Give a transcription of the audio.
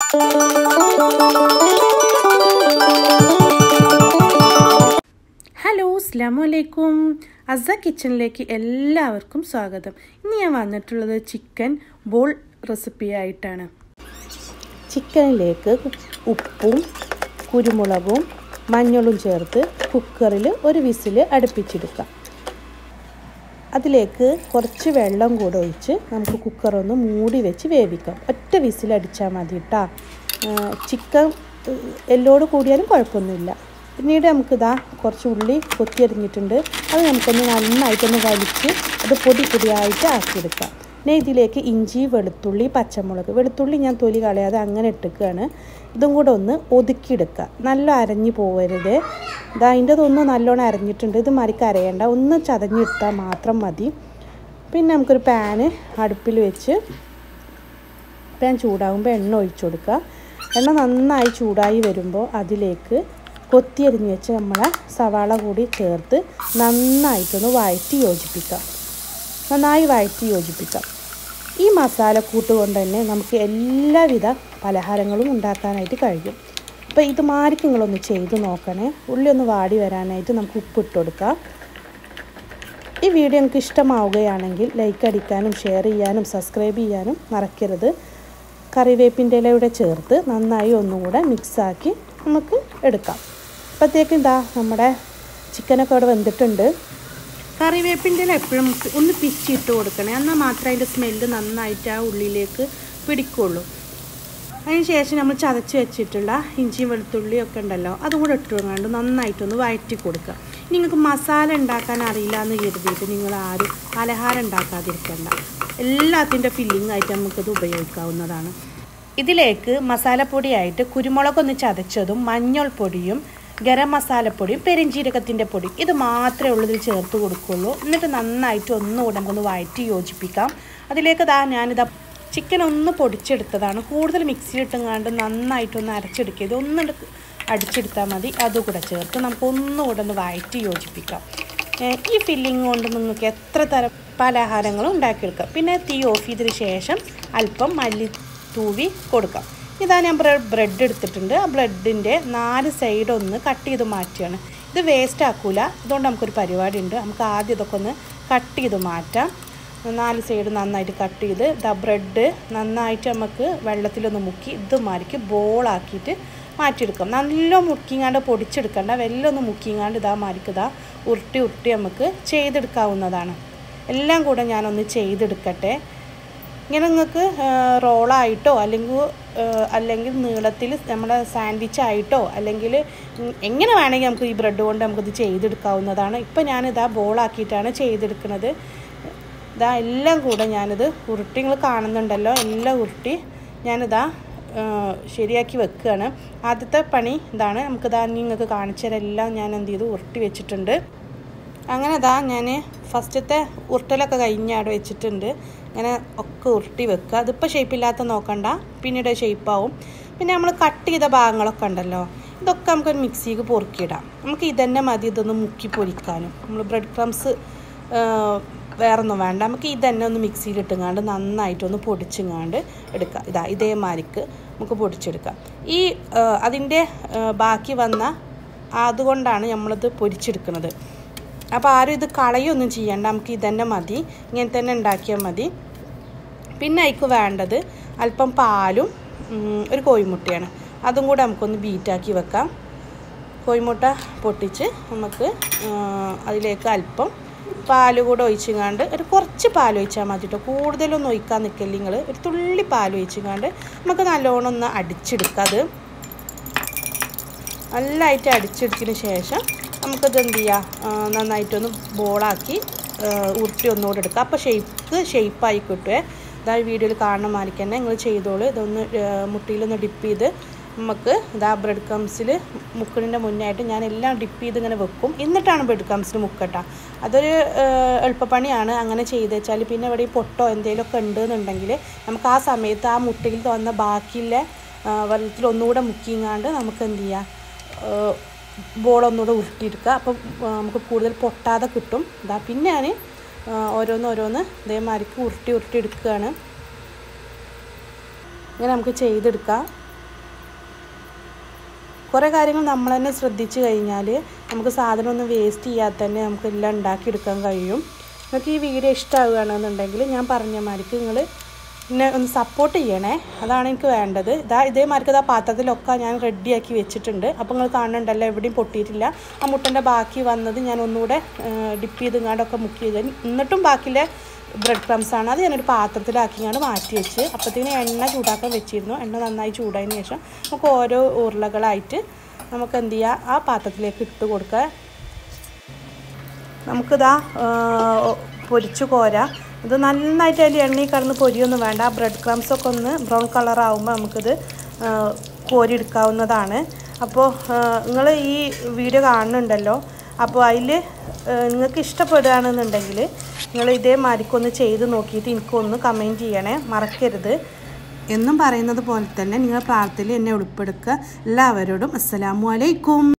hello അസ്ലാമു അലൈക്കും അസ കിച്ചണിലേക്ക് എല്ലാവർക്കും സ്വാഗതം ഇന്ന് ഞാൻ വന്നിട്ടുള്ളത് ചിക്കൻ ബോൾ റെസിപ്പി ആയിട്ടാണ് ചിക്കനിലേക്ക് ഉപ്പും കുരുമുളകും മഞ്ഞളും ചേർത്ത് കുക്കറിൽ ഒരു വിസിൽ അടുപ്പിച്ചെടുക്കാം അതിലേക്ക് കുറച്ച് വെള്ളം കൂടെ ഒഴിച്ച് നമുക്ക് കുക്കറൊന്ന് മൂടി വെച്ച് വേവിക്കാം ഒറ്റ വിസിൽ അടിച്ചാൽ മതി കേട്ടോ ചിക്കൻ എല്ലോട് കൂടിയാലും കുഴപ്പമൊന്നുമില്ല പിന്നീട് നമുക്കിതാ കുറച്ച് ഉള്ളി കൊത്തിയരിഞ്ഞിട്ടുണ്ട് അത് നമുക്കൊന്ന് നന്നായിട്ടൊന്ന് വലിച്ച് അത് പൊടി പൊടിയായിട്ട് ആക്കിയെടുക്കാം പിന്നെ ഇതിലേക്ക് ഇഞ്ചി വെളുത്തുള്ളി പച്ചമുളക് വെളുത്തുള്ളി ഞാൻ തൊലി കളയാതെ അങ്ങനെ ഇട്ടിക്കുകയാണ് ഇതും കൂടെ ഒന്ന് ഒതുക്കിയെടുക്കുക നല്ല അരഞ്ഞു പോകരുത് ഇതാ അതിൻ്റെതൊന്നും നല്ലോണം അരഞ്ഞിട്ടുണ്ട് ഇത് മറിക്ക് അരയേണ്ട ഒന്ന് ചതഞ്ഞിട്ടാൽ മാത്രം മതി പിന്നെ നമുക്കൊരു പാന് അടുപ്പിൽ വെച്ച് പാൻ ചൂടാകുമ്പോൾ എണ്ണ ഒഴിച്ചു കൊടുക്കുക എണ്ണ നന്നായി ചൂടായി വരുമ്പോൾ അതിലേക്ക് കൊത്തിയരിഞ്ഞ് വെച്ച് നമ്മളെ സവാള കൂടി ചേർത്ത് നന്നായിട്ടൊന്ന് വഴറ്റി യോജിപ്പിക്കാം നന്നായി വഴറ്റി യോജിപ്പിക്കാം ഈ മസാലക്കൂട്ട് കൊണ്ട് തന്നെ നമുക്ക് എല്ലാവിധ പലഹാരങ്ങളും ഉണ്ടാക്കാനായിട്ട് കഴിയും അപ്പോൾ ഇത് മാരിക്ക് നിങ്ങളൊന്ന് ചെയ്ത് നോക്കണേ ഉള്ളി ഒന്ന് വാടി വരാനായിട്ട് നമുക്ക് ഉപ്പിട്ട് കൊടുക്കാം ഈ വീഡിയോ നിങ്ങൾക്ക് ഇഷ്ടമാവുകയാണെങ്കിൽ ലൈക്ക് അടിക്കാനും ഷെയർ ചെയ്യാനും സബ്സ്ക്രൈബ് ചെയ്യാനും മറക്കരുത് കറിവേപ്പിൻ്റെ ഇലയുടെ ചേർത്ത് നന്നായി ഒന്നുകൂടെ മിക്സാക്കി നമുക്ക് എടുക്കാം അപ്പോഴത്തേക്കും ഇതാ നമ്മുടെ ചിക്കനൊക്കെ അവിടെ വെന്തിട്ടുണ്ട് കറിവേപ്പിൻ്റെ ഇല എപ്പോഴും ഒന്ന് പിച്ചിട്ട് കൊടുക്കണേ എന്നാൽ മാത്രമേ അതിൻ്റെ സ്മെല്ല് നന്നായിട്ട് ആ ഉള്ളിലേക്ക് പിടിക്കുള്ളൂ അതിന് ശേഷം നമ്മൾ ചതച്ച് വെച്ചിട്ടുള്ള ഇഞ്ചിയും വെളുത്തുള്ളിയും ഒക്കെ ഉണ്ടല്ലോ അതും കൂടെ ഇട്ട് കൊടുക്കാണ്ട് നന്നായിട്ടൊന്ന് വഴറ്റി കൊടുക്കുക നിങ്ങൾക്ക് മസാല ഉണ്ടാക്കാൻ അറിയില്ല എന്ന് കരുതിയിട്ട് നിങ്ങൾ ആരും പലഹാരം ഉണ്ടാക്കാതിരിക്കണ്ട എല്ലാത്തിൻ്റെ ഫില്ലിംഗ് ആയിട്ട് നമുക്കത് ഉപയോഗിക്കാവുന്നതാണ് ഇതിലേക്ക് മസാലപ്പൊടിയായിട്ട് കുരുമുളകൊന്ന് ചതച്ചതും മഞ്ഞൾ പൊടിയും ഗരം മസാലപ്പൊടിയും പെരിഞ്ചീരകത്തിൻ്റെ പൊടി ഇത് മാത്രമേ ഉള്ളൂ ഇതിൽ ചേർത്ത് കൊടുക്കുള്ളൂ എന്നിട്ട് നന്നായിട്ട് ഒന്നുകൂടെ നമുക്കൊന്ന് വഴറ്റി യോജിപ്പിക്കാം അതിലേക്ക് ദാ ഞാനിതാ ചിക്കൻ ഒന്ന് പൊടിച്ചെടുത്തതാണ് കൂടുതൽ മിക്സിയിലിട്ടുങ്ങാണ്ട് നന്നായിട്ടൊന്ന് അരച്ചെടുക്കുക ഇത് ഒന്ന് അടിച്ചെടുത്താൽ മതി അതുകൂടെ ചേർത്ത് നമുക്ക് ഒന്നുകൂടെ ഒന്ന് വഴറ്റി യോജിപ്പിക്കാം ഈ ഫില്ലിങ് കൊണ്ട് നിങ്ങൾക്ക് എത്ര തരം പലഹാരങ്ങളും ഉണ്ടാക്കിയെടുക്കാം പിന്നെ തീ ഓഫ് ചെയ്തതിന് ശേഷം അല്പം മല്ലി തൂവി കൊടുക്കാം ഇതാ ഞാൻ ബ്രെഡ് എടുത്തിട്ടുണ്ട് ആ ബ്രെഡിൻ്റെ നാല് സൈഡ് ഒന്ന് കട്ട് ചെയ്ത് മാറ്റുകയാണ് ഇത് വേസ്റ്റ് ആക്കൂല അതുകൊണ്ട് നമുക്കൊരു പരിപാടി ഉണ്ട് നമുക്ക് ആദ്യം ഇതൊക്കെ ഒന്ന് കട്ട് ചെയ്ത് മാറ്റാം നാല് സൈഡ് നന്നായിട്ട് കട്ട് ചെയ്ത് ദ ബ്രെഡ് നന്നായിട്ട് നമുക്ക് വെള്ളത്തിലൊന്ന് മുക്കി ഇത് മാറിക്ക് ബോളാക്കിയിട്ട് മാറ്റിയെടുക്കാം നല്ല മുക്കിങ്ങാണ്ട് പൊടിച്ചെടുക്കണ്ട വെല്ലം ഒന്ന് മുക്കിങ്ങാണ്ട് ഇതാ മാറിക്ക് ഇതാ ഉരുട്ടി ഉരുട്ടി നമുക്ക് ചെയ്തെടുക്കാവുന്നതാണ് എല്ലാം കൂടെ ഞാനൊന്ന് ചെയ്തെടുക്കട്ടെ ഇങ്ങനെ നിങ്ങൾക്ക് റോളായിട്ടോ അല്ലെങ്കിൽ അല്ലെങ്കിൽ നീളത്തിൽ നമ്മുടെ സാൻഡ്വിച്ച് ആയിട്ടോ അല്ലെങ്കിൽ എങ്ങനെ വേണമെങ്കിൽ നമുക്ക് ഈ ബ്രെഡ് കൊണ്ട് നമുക്കിത് ചെയ്തെടുക്കാവുന്നതാണ് ഇപ്പം ഞാനിതാ ബോളാക്കിയിട്ടാണ് ചെയ്തെടുക്കുന്നത് ഇതാ എല്ലാം കൂടെ ഞാനിത് ഉരുട്ടി നിങ്ങൾ കാണുന്നുണ്ടല്ലോ എല്ലാം ഉരുട്ടി ഞാനിതാ ശരിയാക്കി വെക്കുകയാണ് ആദ്യത്തെ പണി ഇതാണ് നമുക്കിതാ നിങ്ങൾക്ക് കാണിച്ചു തരാം എല്ലാം ഞാൻ എന്ത് ചെയ്തു ഉരുട്ടി വെച്ചിട്ടുണ്ട് അങ്ങനെ ഇതാ ഞാൻ ഫസ്റ്റത്തെ ഉരുട്ടലൊക്കെ കഴിഞ്ഞ് അവിടെ വെച്ചിട്ടുണ്ട് ഇങ്ങനെ ഒക്കെ ഉരുട്ടി വെക്കുക അതിപ്പോൾ ഷേപ്പില്ലാത്ത നോക്കണ്ട പിന്നീട് ഷേപ്പാവും പിന്നെ നമ്മൾ കട്ട് ചെയ്ത ഭാഗങ്ങളൊക്കെ ഉണ്ടല്ലോ ഇതൊക്കെ നമുക്കൊരു മിക്സിക്ക് പൊറുക്കിയിടാം നമുക്ക് ഇതന്നെ മതി ഇതൊന്ന് മുക്കി പൊരിക്കാനും നമ്മൾ ബ്രെഡ് ക്രംസ് വേറൊന്നും വേണ്ട നമുക്ക് ഇതന്നെ ഒന്ന് മിക്സിയിലിട്ടുങ്ങാണ്ട് നന്നായിട്ടൊന്ന് പൊടിച്ചുങ്ങാണ്ട് എടുക്കാം ഇതാ ഇതേമാതിരിക്ക് നമുക്ക് പൊടിച്ചെടുക്കാം ഈ അതിൻ്റെ ബാക്കി വന്ന അതുകൊണ്ടാണ് നമ്മളിത് പൊരിച്ചെടുക്കുന്നത് അപ്പോൾ ആരും ഇത് കളയൊന്നും ചെയ്യണ്ട നമുക്ക് ഇതന്നെ മതി ഇങ്ങനെ തന്നെ ഉണ്ടാക്കിയാൽ മതി പിന്നെ അതിക്ക് വേണ്ടത് അല്പം പാലും ഒരു കോഴിമുട്ടയാണ് അതും കൂടെ നമുക്കൊന്ന് ബീറ്റാക്കി വെക്കാം കോഴിമുട്ട പൊട്ടിച്ച് നമുക്ക് അതിലേക്ക് അല്പം പാൽ കൂടെ ഒഴിച്ചുങ്ങാണ്ട് ഒരു കുറച്ച് പാൽ ഒഴിച്ചാൽ മതി കേട്ടോ കൂടുതലൊന്നും ഒഴിക്കാൻ നിൽക്കില്ല നിങ്ങൾ ഒരു തുള്ളി പാൽ ഒഴിച്ചുങ്ങാണ്ട് നമുക്ക് നല്ലോണം ഒന്ന് അടിച്ചെടുക്കാം അത് നല്ലതായിട്ട് അടിച്ചെടുത്തതിന് ശേഷം നമുക്കത് എന്ത് ചെയ്യാം നന്നായിട്ടൊന്ന് ബോളാക്കി ഉരുട്ടി ഒന്നുകൂടെ എടുക്കുക അപ്പോൾ ഷേപ്പ് ഷേപ്പായി കിട്ടുമേ ഇതാ വീഡിയോയിൽ കാണുന്ന മാതിരിക്ക് തന്നെ നിങ്ങൾ ചെയ്തോളൂ ഇതൊന്ന് മുട്ടിയിലൊന്ന് ഡിപ്പ് ചെയ്ത് നമുക്ക് ഇതാ ബ്രെഡ് ക്രംസിൽ മുക്കണിൻ്റെ മുന്നായിട്ട് ഞാൻ എല്ലാം ഡിപ്പ് ചെയ്ത് ഇങ്ങനെ വെക്കും എന്നിട്ടാണ് ബ്രെഡ് ക്രംസിൽ മുക്കട്ട അതൊരു എളുപ്പപ്പണിയാണ് അങ്ങനെ ചെയ്ത് വെച്ചാൽ പിന്നെ ഇവിടെ ഈ പൊട്ടോ എന്തെങ്കിലുമൊക്കെ ഉണ്ടെന്നുണ്ടെങ്കിൽ നമുക്ക് ആ സമയത്ത് ആ മുട്ടയിൽ തോന്നുന്ന ബാക്കിയുള്ള വെള്ളത്തിൽ ഒന്നുകൂടെ മുക്കിങ്ങാണ്ട് നമുക്ക് എന്ത് ചെയ്യാം ബോളൊന്നുകൂടെ ഉരുട്ടിയെടുക്കുക അപ്പം നമുക്ക് കൂടുതൽ പൊട്ടാതെ കിട്ടും ഇതാ പിന്നെ ഞാൻ ഓരോന്ന് ഓരോന്ന് ഇതേമാതിരിക്ക് ഉരുട്ടി ഉരുട്ടി എടുക്കുകയാണ് ഇങ്ങനെ നമുക്ക് ചെയ്തെടുക്കാം കുറേ കാര്യങ്ങൾ നമ്മൾ തന്നെ ശ്രദ്ധിച്ചു കഴിഞ്ഞാൽ നമുക്ക് സാധനം ഒന്നും വേസ്റ്റ് ചെയ്യാതെ തന്നെ നമുക്ക് എല്ലാം ഉണ്ടാക്കിയെടുക്കാൻ കഴിയും നിങ്ങൾക്ക് ഈ വീഡിയോ ഇഷ്ടമാവുകയാണെന്നുണ്ടെങ്കിൽ ഞാൻ പറഞ്ഞ മാതിരിക്ക് നിങ്ങൾ എന്നെ ഒന്ന് സപ്പോർട്ട് ചെയ്യണേ അതാണ് എനിക്ക് വേണ്ടത് ഇതാ ഇതേമാതിരിക്ക് ഇതാ പാത്രത്തിലൊക്കെ ഞാൻ റെഡിയാക്കി വെച്ചിട്ടുണ്ട് അപ്പോൾ നിങ്ങൾ കാണുന്നുണ്ടല്ലോ എവിടെയും പൊട്ടിയിട്ടില്ല ആ മുട്ടൻ്റെ ബാക്കി വന്നത് ഞാൻ ഒന്നുകൂടെ ഡിപ്പ് ചെയ്ത് ഇങ്ങാണ്ടൊക്കെ മുക്കി ചെയ്ത് എന്നിട്ടും ബാക്കിയിലെ ബ്രെഡ് ക്രംസ് ആണ് അത് ഞാനൊരു പാത്രത്തിലാക്കിയാണ് മാറ്റി വെച്ച് അപ്പോഴത്തേന് എണ്ണ ചൂടാക്കാൻ വെച്ചിരുന്നു എണ്ണ നന്നായി ചൂടായതിന് ശേഷം നമുക്ക് ഓരോ ഉരുളകളായിട്ട് നമുക്ക് എന്ത് ചെയ്യുക ആ പാത്രത്തിലേക്ക് ഇട്ട് കൊടുക്കുക നമുക്കിതാ പൊരിച്ചു കോരാ ഇത് നന്നായിട്ട് അതിൽ എണ്ണയിൽ കിടന്ന് പൊരിയൊന്നും വേണ്ട ആ ബ്രെഡ് ക്രംസ് ഒക്കെ ഒന്ന് ബ്രൗൺ കളർ ആകുമ്പോൾ നമുക്കിത് കോരിയെടുക്കാവുന്നതാണ് അപ്പോൾ നിങ്ങൾ ഈ വീഡിയോ കാണുന്നുണ്ടല്ലോ അപ്പോൾ അതിൽ നിങ്ങൾക്ക് ഇഷ്ടപ്പെടുകയാണെന്നുണ്ടെങ്കിൽ നിങ്ങൾ ഇതേമാതിരിക്കൊന്ന് ചെയ്ത് നോക്കിയിട്ട് എനിക്കൊന്ന് കമൻറ്റ് ചെയ്യണേ മറക്കരുത് എന്നും പറയുന്നത് പോലെ തന്നെ നിങ്ങൾ പ്രാർത്ഥനയിൽ എന്നെ ഉൾപ്പെടുക്കുക എല്ലാവരോടും അസ്സലാമു അലൈക്കും